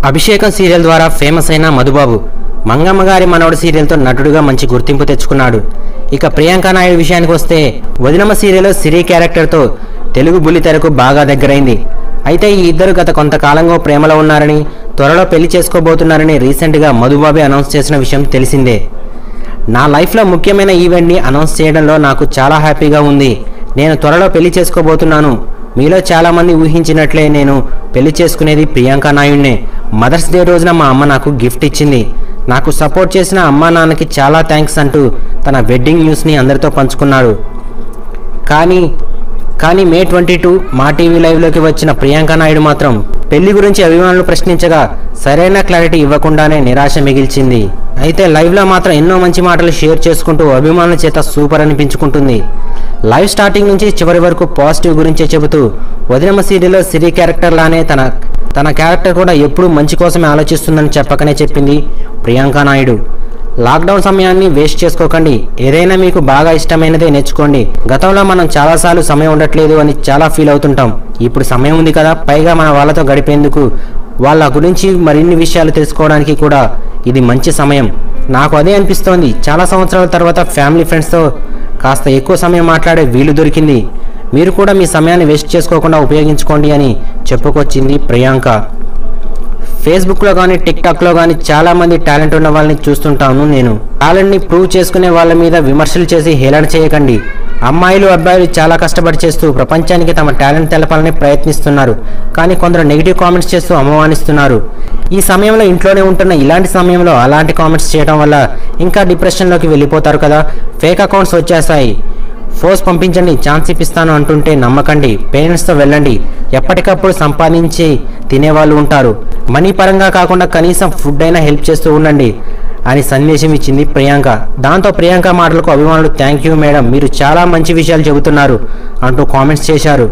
అభిషేకం సీరియల్ ద్వారా ఫేమస్ అయిన మధుబాబు మంగమ్మ గారి మనవడు సీరియల్తో నటుడుగా మంచి గుర్తింపు తెచ్చుకున్నాడు ఇక ప్రియాంక నాయుడు విషయానికి వస్తే వదినమ్మ సీరియల్లో సిరి క్యారెక్టర్తో తెలుగు బుల్లితెరకు బాగా దగ్గరైంది అయితే ఈ ఇద్దరు గత కొంతకాలంగా ప్రేమలో ఉన్నారని త్వరలో పెళ్లి చేసుకోబోతున్నారని రీసెంట్గా మధుబాబే అనౌన్స్ చేసిన విషయం తెలిసిందే నా లైఫ్లో ముఖ్యమైన ఈవెంట్ని అనౌన్స్ చేయడంలో నాకు చాలా హ్యాపీగా ఉంది నేను త్వరలో పెళ్లి చేసుకోబోతున్నాను మీలో చాలామంది ఊహించినట్లే నేను పెళ్లి చేసుకునేది ప్రియాంక నాయుడినే మదర్స్ డే రోజున మా అమ్మ నాకు గిఫ్ట్ ఇచ్చింది నాకు సపోర్ట్ చేసిన అమ్మా నాన్నకి చాలా థ్యాంక్స్ అంటూ తన వెడ్డింగ్ న్యూస్ని అందరితో పంచుకున్నాడు కానీ కానీ May twenty two Maa TV లైవ్లోకి వచ్చిన ప్రియాంక నాయుడు మాత్రం పెళ్లి గురించి అభిమానులు ప్రశ్నించగా సరైన క్లారిటీ ఇవ్వకుండానే నిరాశ మిగిల్చింది అయితే లైవ్లో మాత్రం ఎన్నో మంచి మాటలు షేర్ చేసుకుంటూ అభిమానుల చేత సూపర్ అనిపించుకుంటుంది లైవ్ స్టార్టింగ్ నుంచి చివరి వరకు పాజిటివ్ గురించే చెబుతూ వదినమ్మ సీరియల్లో సిరి క్యారెక్టర్ లానే తన తన క్యారెక్టర్ కూడా ఎప్పుడూ మంచి కోసమే ఆలోచిస్తుందని చెప్పకనే చెప్పింది ప్రియాంక నాయుడు లాక్డౌన్ సమయాన్ని వేస్ట్ చేసుకోకండి ఏదైనా మీకు బాగా ఇష్టమైనదే నేర్చుకోండి గతంలో మనం చాలాసార్లు సమయం ఉండట్లేదు అని చాలా ఫీల్ అవుతుంటాం ఇప్పుడు సమయం ఉంది కదా పైగా మన వాళ్ళతో గడిపేందుకు వాళ్ళ గురించి మరిన్ని విషయాలు తెలుసుకోవడానికి కూడా ఇది మంచి సమయం నాకు అదే అనిపిస్తోంది చాలా సంవత్సరాల తర్వాత ఫ్యామిలీ ఫ్రెండ్స్తో కాస్త ఎక్కువ సమయం మాట్లాడే వీలు దొరికింది మీరు కూడా మీ సమయాన్ని వేస్ట్ చేసుకోకుండా ఉపయోగించుకోండి అని చెప్పుకొచ్చింది ప్రియాంక ఫేస్బుక్లో కానీ టిక్టాక్లో కానీ చాలా మంది టాలెంట్ ఉన్న వాళ్ళని చూస్తుంటాను నేను టాలెంట్ని ప్రూవ్ చేసుకునే వాళ్ళ మీద విమర్శలు చేసి హేళన చేయకండి అమ్మాయిలు అబ్బాయిలు చాలా కష్టపడి చేస్తూ ప్రపంచానికి తమ టాలెంట్ తెలపాలని ప్రయత్నిస్తున్నారు కానీ కొందరు నెగిటివ్ కామెంట్స్ చేస్తూ అవమానిస్తున్నారు ఈ సమయంలో ఇంట్లోనే ఉంటున్న ఇలాంటి సమయంలో అలాంటి కామెంట్స్ చేయడం వల్ల ఇంకా డిప్రెషన్లోకి వెళ్ళిపోతారు కదా ఫేక్ అకౌంట్స్ వచ్చేస్తాయి ఫోర్స్ పంపించండి ఛాన్స్ ఇప్పిస్తాను అంటుంటే నమ్మకండి పేరెంట్స్తో వెళ్ళండి ఎప్పటికప్పుడు సంపాదించి తినేవాళ్ళు ఉంటారు మనీ పరంగా కాకుండా కనీసం ఫుడ్ అయినా హెల్ప్ చేస్తూ ఉండండి అని సందేశం ఇచ్చింది ప్రియాంక దాంతో ప్రియాంక మాటలకు అభిమానులు థ్యాంక్ యూ మేడం మీరు చాలా మంచి విషయాలు చెబుతున్నారు అంటూ కామెంట్స్ చేశారు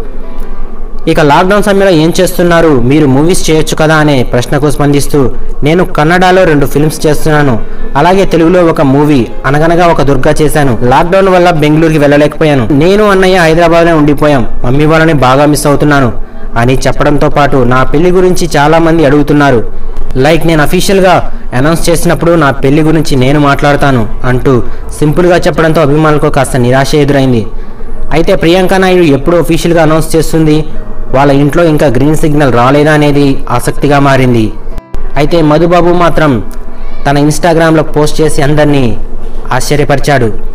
ఇక లాక్డౌన్ సమయంలో ఏం చేస్తున్నారు మీరు మూవీస్ చేయొచ్చు కదా అనే ప్రశ్నకు స్పందిస్తూ నేను కన్నడలో రెండు ఫిల్మ్స్ చేస్తున్నాను అలాగే తెలుగులో ఒక మూవీ అనగనగా ఒక దుర్గా చేశాను లాక్డౌన్ వల్ల బెంగళూరుకి వెళ్ళలేకపోయాను నేను అన్నయ్య హైదరాబాద్లో ఉండిపోయాం మమ్మీ వాళ్ళని బాగా మిస్ అవుతున్నాను అని చెప్పడంతో పాటు నా పెళ్లి గురించి చాలా మంది అడుగుతున్నారు లైక్ నేను అఫీషియల్గా అనౌన్స్ చేసినప్పుడు నా పెళ్లి గురించి నేను మాట్లాడతాను అంటూ సింపుల్గా చెప్పడంతో అభిమానులకు కాస్త నిరాశ ఎదురైంది అయితే ప్రియాంక నాయుడు ఎప్పుడు అఫీషియల్గా అనౌన్స్ చేస్తుంది వాళ్ళ ఇంట్లో ఇంకా గ్రీన్ సిగ్నల్ రాలేదా అనేది ఆసక్తిగా మారింది అయితే మధుబాబు మాత్రం తన ఇన్స్టాగ్రామ్లో పోస్ట్ చేసి అందరినీ ఆశ్చర్యపరిచాడు